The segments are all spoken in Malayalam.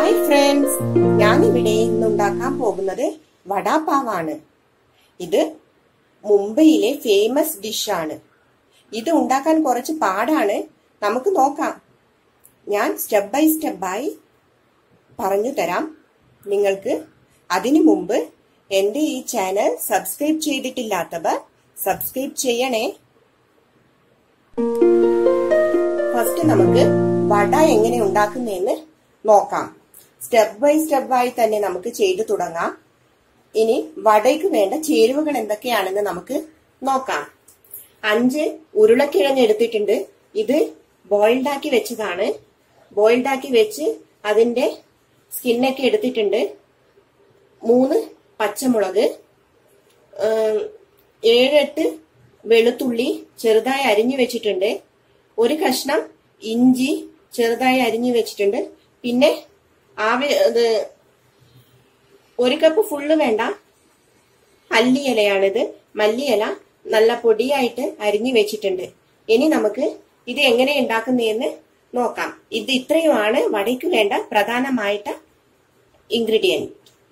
ഹായ് ഫ്രണ്ട്സ് ഞാനിവിടെ ഇന്ന് ഉണ്ടാക്കാൻ പോകുന്നത് വടാപാവാണ് ഇത് മുംബൈയിലെ ഫേമസ് ഡിഷാണ് ഇത് ഉണ്ടാക്കാൻ കുറച്ച് പാടാണ് നമുക്ക് നോക്കാം ഞാൻ സ്റ്റെപ്പ് ബൈ സ്റ്റെപ്പായി പറഞ്ഞു തരാം നിങ്ങൾക്ക് അതിനു മുമ്പ് എൻ്റെ ഈ ചാനൽ സബ്സ്ക്രൈബ് ചെയ്തിട്ടില്ലാത്തവർ സബ്സ്ക്രൈബ് ചെയ്യണേ ഫസ്റ്റ് നമുക്ക് വട എങ്ങനെ ഉണ്ടാക്കുന്നതെന്ന് നോക്കാം സ്റ്റെപ്പ് ബൈ സ്റ്റെപ്പ് ആയി തന്നെ നമുക്ക് ചെയ്തു തുടങ്ങാം ഇനി വടയ്ക്ക് വേണ്ട ചേരുവകൾ എന്തൊക്കെയാണെന്ന് നമുക്ക് നോക്കാം അഞ്ച് ഉരുളക്കിഴങ്ങ് എടുത്തിട്ടുണ്ട് ഇത് ബോയിൽഡ് ആക്കി വെച്ചതാണ് ബോയിൽഡ് ആക്കി വെച്ച് അതിന്റെ സ്കിന്നൊക്കെ എടുത്തിട്ടുണ്ട് മൂന്ന് പച്ചമുളക് ഏം, ഏഴെട്ട് വെളുത്തുള്ളി ചെറുതായി അരിഞ്ഞു വെച്ചിട്ടുണ്ട് ഒരു കഷ്ണം ഇഞ്ചി ചെറുതായി അരിഞ്ഞു വെച്ചിട്ടുണ്ട് പിന്നെ ആവി ഇത് ഒരു കപ്പ് ഫുള്ള് വേണ്ട മല്ലിയിലയാണിത് മല്ലിയില നല്ല പൊടിയായിട്ട് അരിഞ്ഞു വെച്ചിട്ടുണ്ട് ഇനി നമുക്ക് ഇത് എങ്ങനെ ഉണ്ടാക്കുന്നതെന്ന് നോക്കാം ഇത് ഇത്രയുമാണ് വടയ്ക്ക് വേണ്ട പ്രധാനമായിട്ട് ഇൻഗ്രീഡിയൻറ്റ്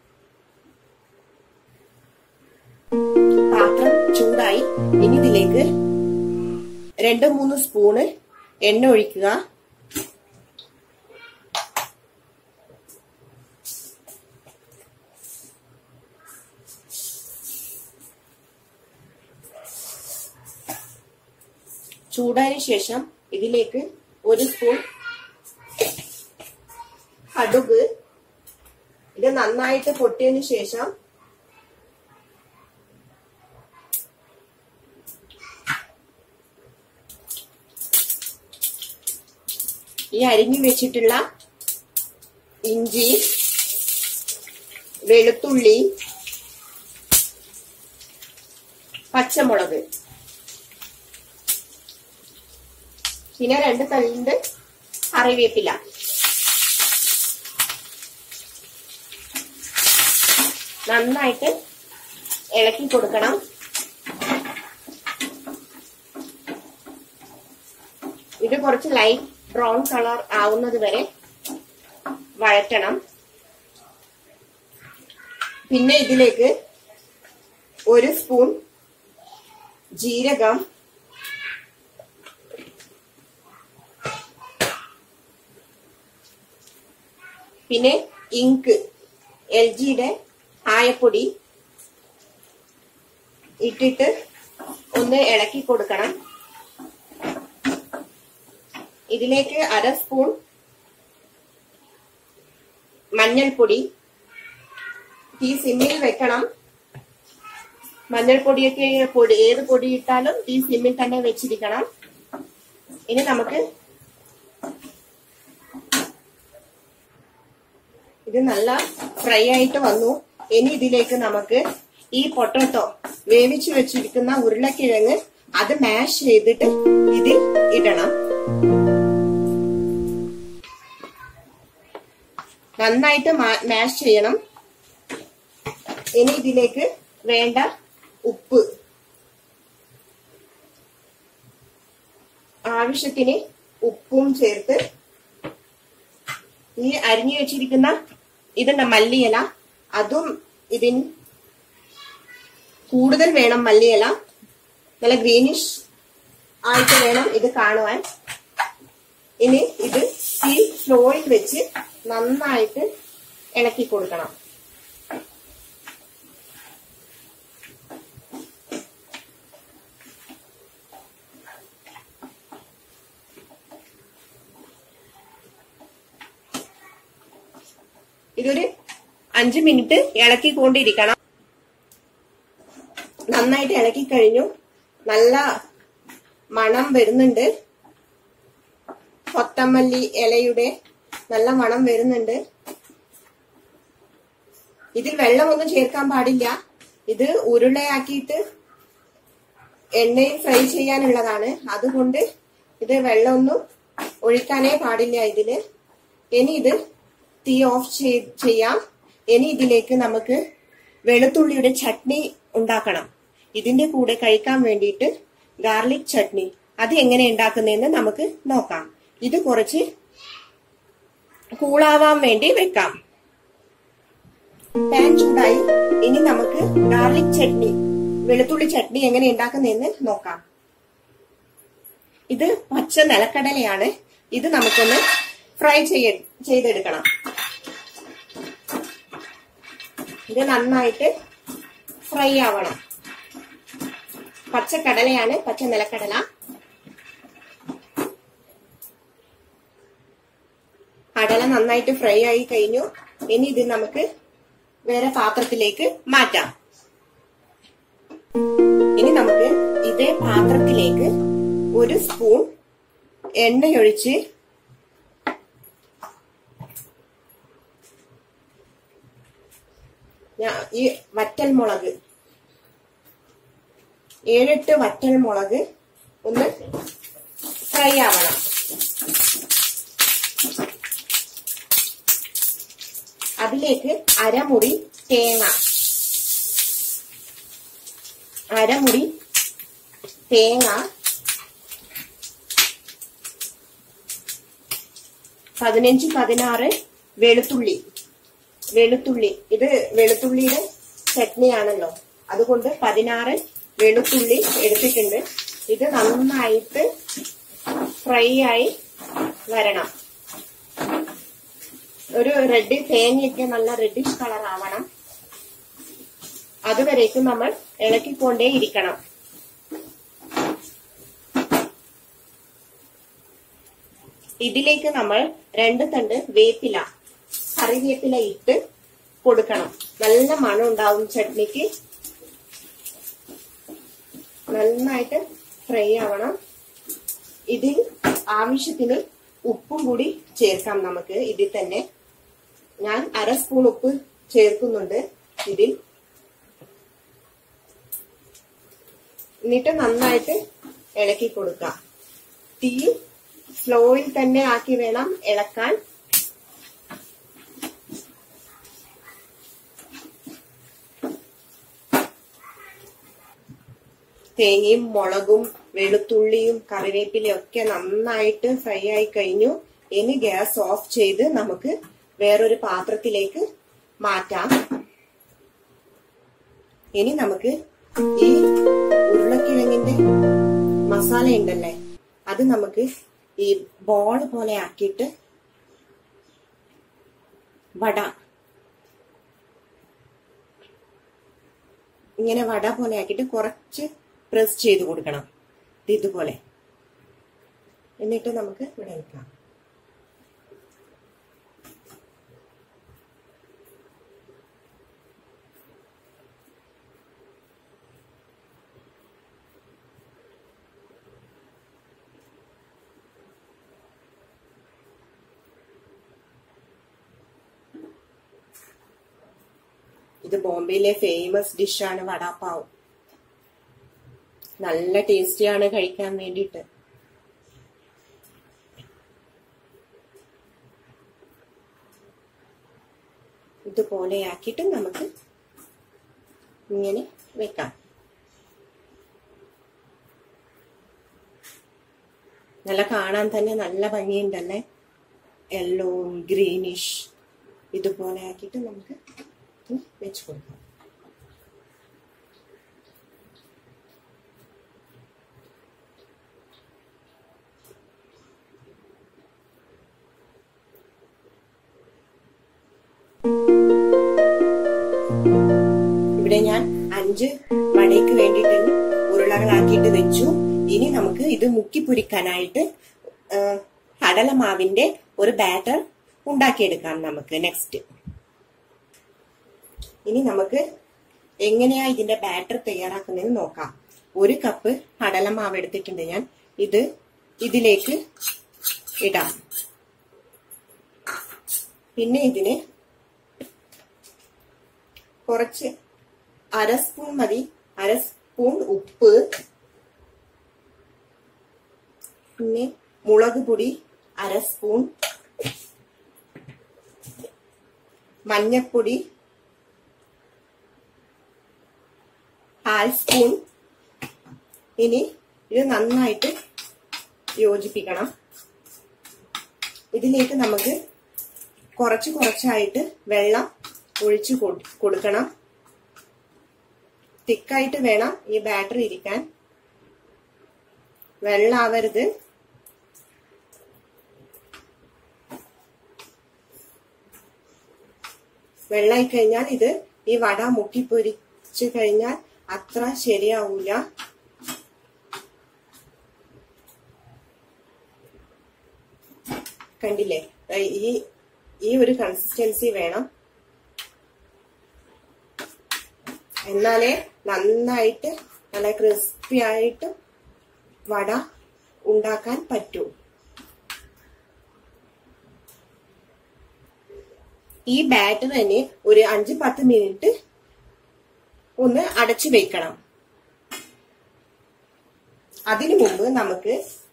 പാത്രം ചൂടായി ഇനി ഇതിലേക്ക് രണ്ട് മൂന്ന് സ്പൂണ് എണ്ണ ഒഴിക്കുക ചൂടായതിനു ശേഷം ഇതിലേക്ക് ഒരു സ്പൂൺ കടുക് ഇത് നന്നായിട്ട് പൊട്ടിയതിനു ശേഷം ഈ അരിഞ്ഞു വെച്ചിട്ടുള്ള ഇഞ്ചി വെളുത്തുള്ളി പച്ചമുളക് പിന്നെ രണ്ട് തണ്ട് കറിവേപ്പില നന്നായിട്ട് ഇളക്കി കൊടുക്കണം ഇത് കുറച്ച് ലൈറ്റ് ബ്രൗൺ കളർ ആവുന്നത് വരെ വഴറ്റണം പിന്നെ ഇതിലേക്ക് ഒരു സ്പൂൺ ജീരകം പിന്നെ ഇങ്ക് എൽ ജിയുടെ ആയപ്പൊടി ഇട്ടിട്ട് ഒന്ന് ഇളക്കി കൊടുക്കണം ഇതിലേക്ക് അര സ്പൂൺ മഞ്ഞൾപ്പൊടി തീ സിമ്മിൽ വെക്കണം മഞ്ഞൾപ്പൊടിയൊക്കെ പൊടി ഏത് പൊടി ഇട്ടാലും തീ സിമ്മിൽ തന്നെ വെച്ചിരിക്കണം ഇനി നമുക്ക് ഇത് നല്ല ഫ്രൈ ആയിട്ട് വന്നു ഇനി ഇതിലേക്ക് നമുക്ക് ഈ പൊട്ടോട്ടോ വേവിച്ചു വെച്ചിരിക്കുന്ന ഉരുളക്കിഴങ്ങ് അത് മാഷ് ചെയ്തിട്ട് ഇതിൽ ഇടണം നന്നായിട്ട് മാഷ് ചെയ്യണം ഇനി ഇതിലേക്ക് വേണ്ട ഉപ്പ് ആവശ്യത്തിന് ഉപ്പും ചേർത്ത് ഈ അരിഞ്ഞു വെച്ചിരിക്കുന്ന ഇതുണ്ട് മല്ലിയില അതും ഇതിന് കൂടുതൽ വേണം മല്ലിയില നല്ല ഗ്രീനിഷ് ആയിട്ട് വേണം ഇത് കാണുവാൻ ഇനി ഇത് തീ സ്ലോയിൽ വെച്ച് നന്നായിട്ട് ഇളക്കി കൊടുക്കണം ഇതൊരു അഞ്ച് മിനിറ്റ് ഇളക്കിക്കൊണ്ടിരിക്കണം നന്നായിട്ട് ഇളക്കി കഴിഞ്ഞു നല്ല മണം വരുന്നുണ്ട് കൊത്തമല്ലി ഇലയുടെ നല്ല മണം വരുന്നുണ്ട് ഇതിൽ വെള്ളമൊന്നും ചേർക്കാൻ പാടില്ല ഇത് ഉരുളയാക്കിയിട്ട് എണ്ണയിൽ ഫ്രൈ ചെയ്യാനുള്ളതാണ് അതുകൊണ്ട് ഇത് വെള്ളമൊന്നും ഒഴിക്കാനേ പാടില്ല ഇതില് ഇനി ഇത് തീ ഓഫ് ചെയ്യാം ഇനി ഇതിലേക്ക് നമുക്ക് വെളുത്തുള്ളിയുടെ ചട്നി ഉണ്ടാക്കണം ഇതിന്റെ കൂടെ കഴിക്കാൻ വേണ്ടിയിട്ട് ഗാർലിക് ചട്നി അത് എങ്ങനെ ഉണ്ടാക്കുന്നതെന്ന് നമുക്ക് നോക്കാം ഇത് കുറച്ച് കൂളാവാൻ വേണ്ടി വെക്കാം പാൻ ചൂടായി ഇനി നമുക്ക് ഗാർലിക് ചട്നി വെളുത്തുള്ളി ചട്നി എങ്ങനെ ഉണ്ടാക്കുന്നതെന്ന് നോക്കാം ഇത് പച്ച നിലക്കടലയാണ് ഇത് നമുക്കൊന്ന് ഫ്രൈ ചെയ്യ ചെയ്തെടുക്കണം ഇത് നന്നായിട്ട് ഫ്രൈ ആവണം പച്ചക്കടലയാണ് പച്ച നിലക്കടല കടല നന്നായിട്ട് ഫ്രൈ ആയി കഴിഞ്ഞു ഇനി ഇത് നമുക്ക് വേറെ പാത്രത്തിലേക്ക് മാറ്റാം ഇനി നമുക്ക് ഇതേ പാത്രത്തിലേക്ക് ഒരു സ്പൂൺ എണ്ണയൊഴിച്ച് ഞാൻ ഈ വറ്റൽ മുളക് ഏഴെട്ട് വറ്റൽ മുളക് ഒന്ന് ഫ്രൈ ആവണം അതിലേക്ക് അരമുറി തേങ്ങ അരമുറി തേങ്ങ പതിനഞ്ച് പതിനാറ് വെളുത്തുള്ളി വെളുത്തുള്ളി ഇത് വെളുത്തുള്ളിയുടെ ചട്നിയാണല്ലോ അതുകൊണ്ട് പതിനാറ് വെളുത്തുള്ളി എടുത്തിട്ടുണ്ട് ഇത് നന്നായിട്ട് ഫ്രൈ ആയി വരണം ഒരു റെഡ് തേങ്ങയൊക്കെ നല്ല റെഡിഷ് കളർ ആവണം അതുവരേക്കും നമ്മൾ ഇളക്കിക്കൊണ്ടേ ഇരിക്കണം ഇതിലേക്ക് നമ്മൾ രണ്ട് തണ്ട് വേപ്പില കറിവേപ്പില ഇട്ട് കൊടുക്കണം നല്ല മണം ഉണ്ടാവും ചട്നിക്ക് നന്നായിട്ട് ഫ്രൈ ആവണം ഇതിൽ ആവശ്യത്തിന് ഉപ്പും കൂടി ചേർക്കാം നമുക്ക് ഇതിൽ തന്നെ ഞാൻ അര സ്പൂൺ ഉപ്പ് ചേർക്കുന്നുണ്ട് ഇതിൽ എന്നിട്ട് നന്നായിട്ട് ഇളക്കി കൊടുക്കാം തീ സ്ലോയിൽ തന്നെ ആക്കി വേണം ഇളക്കാൻ തേങ്ങയും മുളകും വെളുത്തുള്ളിയും കറിവേപ്പിലയും ഒക്കെ നന്നായിട്ട് ഫ്രൈ ആയി കഴിഞ്ഞു ഇനി ഗ്യാസ് ഓഫ് ചെയ്ത് നമുക്ക് വേറൊരു പാത്രത്തിലേക്ക് മാറ്റാം ഇനി നമുക്ക് ഈ ഉരുളക്കിഴങ്ങിന്റെ മസാല ഉണ്ടല്ലേ അത് നമുക്ക് ഈ ബോൾ പോലെ ആക്കിയിട്ട് വട ഇങ്ങനെ വട പോലെ ആക്കിയിട്ട് കുറച്ച് പ്രസ് ചെയ്ത് കൊടുക്കണം ഇത് ഇതുപോലെ എന്നിട്ട് നമുക്ക് ഇവിടെ വെക്കാം ഇത് ബോംബെയിലെ ഫേമസ് ഡിഷാണ് വടാപ്പാവ് നല്ല ടേസ്റ്റിയാണ് കഴിക്കാൻ വേണ്ടിയിട്ട് ഇതുപോലെ ആക്കിയിട്ട് നമുക്ക് ഇങ്ങനെ വെക്കാം നല്ല കാണാൻ തന്നെ നല്ല ഭംഗിയുണ്ടല്ലേ യെല്ലോ ഗ്രീനിഷ് ഇതുപോലെ ആക്കിയിട്ട് നമുക്ക് വെച്ച് കൊടുക്കാം ഇവിടെ ഞാൻ അഞ്ച് വടയ്ക്ക് വേണ്ടിയിട്ട് ഉരുളകളാക്കിയിട്ട് വെച്ചു ഇനി നമുക്ക് ഇത് മുക്കി പൊരിക്കാനായിട്ട് കടലമാവിന്റെ ഒരു ബാറ്റർ ഉണ്ടാക്കിയെടുക്കാം നമുക്ക് നെക്സ്റ്റ് ഇനി നമുക്ക് എങ്ങനെയാ ഇതിന്റെ ബാറ്റർ തയ്യാറാക്കുന്നതെന്ന് നോക്കാം ഒരു കപ്പ് കടലമാവ് എടുത്തിട്ടുണ്ട് ഞാൻ ഇത് ഇതിലേക്ക് ഇടാം പിന്നെ ഇതിന് കുറച്ച് അര സ്പൂൺ മതി അര സ്പൂൺ ഉപ്പ് പിന്നെ മുളക് പൊടി അര സ്പൂൺ മഞ്ഞപ്പൊടി കാൽ സ്പൂൺ ഇനി ഇത് നന്നായിട്ട് യോജിപ്പിക്കണം ഇതിലേക്ക് നമുക്ക് കുറച്ച് കുറച്ചായിട്ട് വെള്ളം ഒഴിച്ചു കൊടു- കൊടുക്കണം തിക്കായിട്ട് വേണം ഈ ബാറ്ററി ഇരിക്കാൻ വെള്ളാവരുത് വെള്ളമായി കഴിഞ്ഞാൽ ഇത് ഈ വട മുക്കി പൊരിച്ചു കഴിഞ്ഞാൽ അത്ര ശരിയാവൂല കണ്ടില്ലേ ദാ ഈ ഈ ഒരു കൺസിസ്റ്റൻസി വേണം എന്നാലേ നന്നായിട്ട് നല്ല ക്രിസ്പി ആയിട്ട് വട ഉണ്ടാക്കാൻ പറ്റൂ ഈ ബാറ്റർ തന്നെ ഒരു അഞ്ച് പത്ത് മിനിറ്റ് ഒന്ന് അടച്ചു വെക്കണം അതിനു മുമ്പ് നമുക്ക്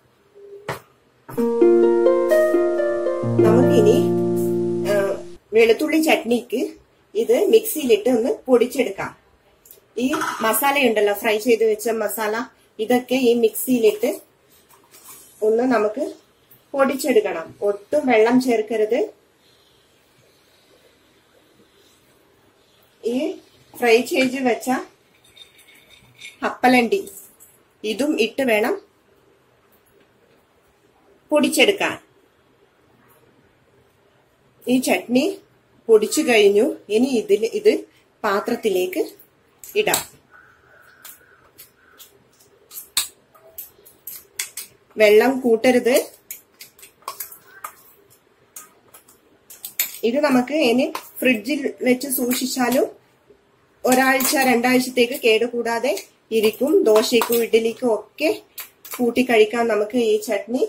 നമുക്കിനി ആ, വെളുത്തുള്ളി ചട്നിക്ക് ഇത് മിക്സിയിലിട്ട് ഒന്ന് പൊടിച്ചെടുക്കാം ഈ മസാല ഉണ്ടല്ലോ ഫ്രൈ ചെയ്ത് വെച്ച മസാല ഇതൊക്കെ ഈ മിക്സിയിലിട്ട് ഒന്ന് നമുക്ക് പൊടിച്ചെടുക്കണം ഒട്ടും വെള്ളം ചേർക്കരുത് ഈ ഫ്രൈ ചെയ്ത് വെച്ച അപ്പലണ്ടി ഇതും ഇട്ട് വേണം പൊടിച്ചെടുക്കാൻ ഈ ചട്നി പൊടിച്ചു കഴിഞ്ഞു ഇനി ഇതിൽ ഇത് പാത്രത്തിലേക്ക് ഇടാം വെള്ളം കൂട്ടരുത് ഇത് നമുക്ക് ഇനി ഫ്രിഡ്ജിൽ വെച്ച് സൂക്ഷിച്ചാലും ഒരാഴ്ച രണ്ടാഴ്ചത്തേക്ക് കേടുകൂടാതെ ഇരിക്കും ദോശയ്ക്കും ഇഡ്ഡലിക്കും ഒക്കെ കൂട്ടി കഴിക്കാൻ നമുക്ക് ഈ ചട്നി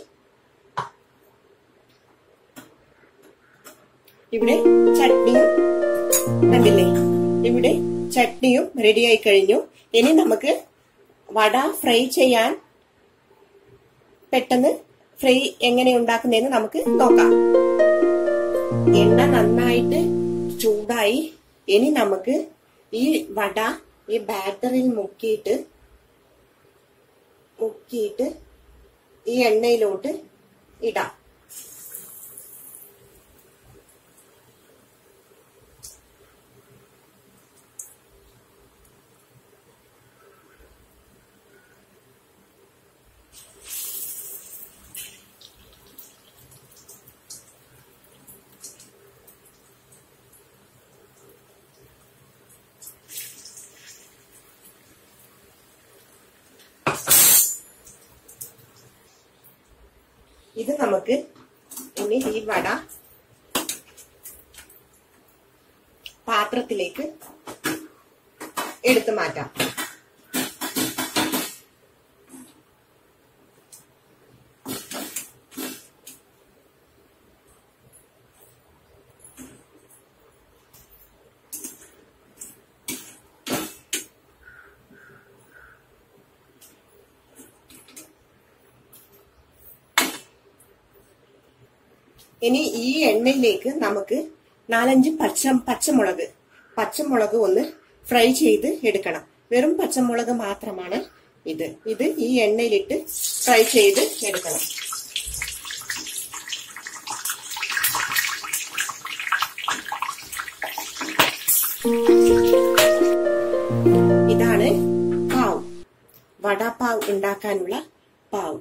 ഇവിടെ ചട്നിയും കണ്ടില്ലേ ഇവിടെ ചട്നിയും റെഡിയായി കഴിഞ്ഞു ഇനി നമുക്ക് വട ഫ്രൈ ചെയ്യാൻ പെട്ടെന്ന് ഫ്രൈ എങ്ങനെ ഉണ്ടാക്കുന്നതെന്ന് നമുക്ക് നോക്കാം എണ്ണ നന്നായിട്ട് ചൂടായി ഇനി നമുക്ക് ഈ വട ഈ ബാറ്ററിൽ മുക്കിയിട്ട് മുക്കിയിട്ട് ഈ എണ്ണയിലോട്ട് ഇടാം ഇത് നമുക്ക് ഇനി ഈ വട പാത്രത്തിലേക്ക് എടുത്തു മാറ്റാം ഇനി ഈ എണ്ണയിലേക്ക് നമുക്ക് നാലഞ്ച് പച്ച പച്ചമുളക് പച്ചമുളക് ഒന്ന് ഫ്രൈ ചെയ്ത് എടുക്കണം വെറും പച്ചമുളക് മാത്രമാണ് ഇത് ഇത് ഈ എണ്ണയിലിട്ട് ഫ്രൈ ചെയ്ത് എടുക്കണം ഇതാണ് പാവ് വടാപാവ് ഉണ്ടാക്കാനുള്ള പാവ്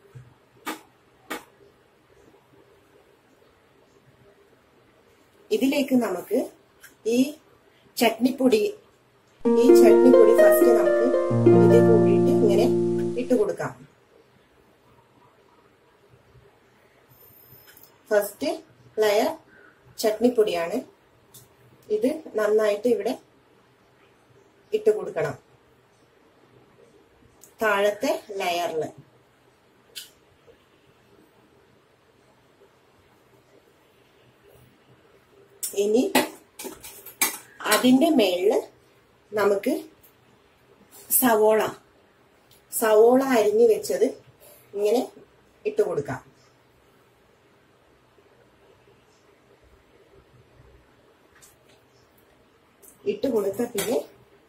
ഇതിലേക്ക് നമുക്ക് ഈ ചട്നിപ്പൊടി ഈ ചട്നിപ്പൊടി ഫസ്റ്റ് നമുക്ക് ഇതിൽ കൂടിയിട്ട് ഇങ്ങനെ ഇട്ട് കൊടുക്കാം ഫസ്റ്റ് ലെയർ ചട്നിപ്പൊടിയാണ് ഇത് നന്നായിട്ട് ഇവിടെ ഇട്ട് കൊടുക്കണം താഴത്തെ ലെയറില് ഇനി അതിന്റെ മേളില് നമുക്ക് സവോള സവോള അരിഞ്ഞു വെച്ചത് ഇങ്ങനെ ഇട്ട് കൊടുക്കാം ഇട്ട് കൊടുത്ത പിന്നെ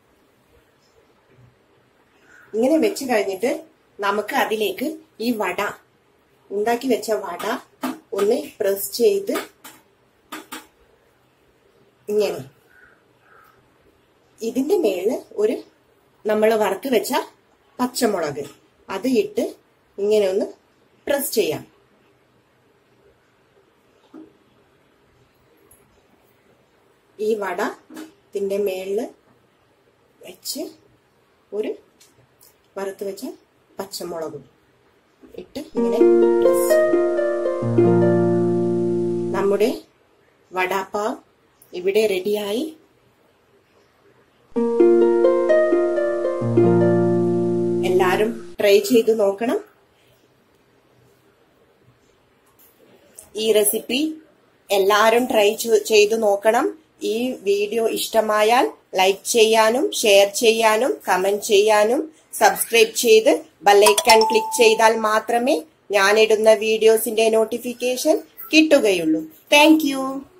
ഇങ്ങനെ വെച്ച് കഴിഞ്ഞിട്ട് നമുക്ക് അതിലേക്ക് ഈ വട ഉണ്ടാക്കി വെച്ച വട ഒന്ന് പ്രസ് ചെയ്ത് ഇങ്ങനെ ഇതിന്റെ മേളില് ഒരു നമ്മൾ വറുത്ത് വെച്ച പച്ചമുളക് അത് ഇട്ട് ഇങ്ങനെ ഒന്ന് പ്രസ് ചെയ്യാം ഈ വട ഇതിന്റെ മേളില് വെച്ച് ഒരു വറുത്ത് വെച്ച പച്ചമുളകും ഇട്ട് ഇങ്ങനെ പ്രസ് നമ്മുടെ വടാപ്പാവ് ഇവിടെ റെഡിയായി എല്ലാരും ട്രൈ ചെയ്തു നോക്കണം ഈ റെസിപ്പി എല്ലാരും ട്രൈ ചെയ്തു നോക്കണം ഈ വീഡിയോ ഇഷ്ടമായാൽ ലൈക്ക് ചെയ്യാനും ഷെയർ ചെയ്യാനും കമന്റ് ചെയ്യാനും സബ്സ്ക്രൈബ് ചെയ്ത് ബെല്ലൈക്കൺ ക്ലിക്ക് ചെയ്താൽ മാത്രമേ ഞാനിടുന്ന വീഡിയോസിന്റെ നോട്ടിഫിക്കേഷൻ കിട്ടുകയുള്ളൂ താങ്ക്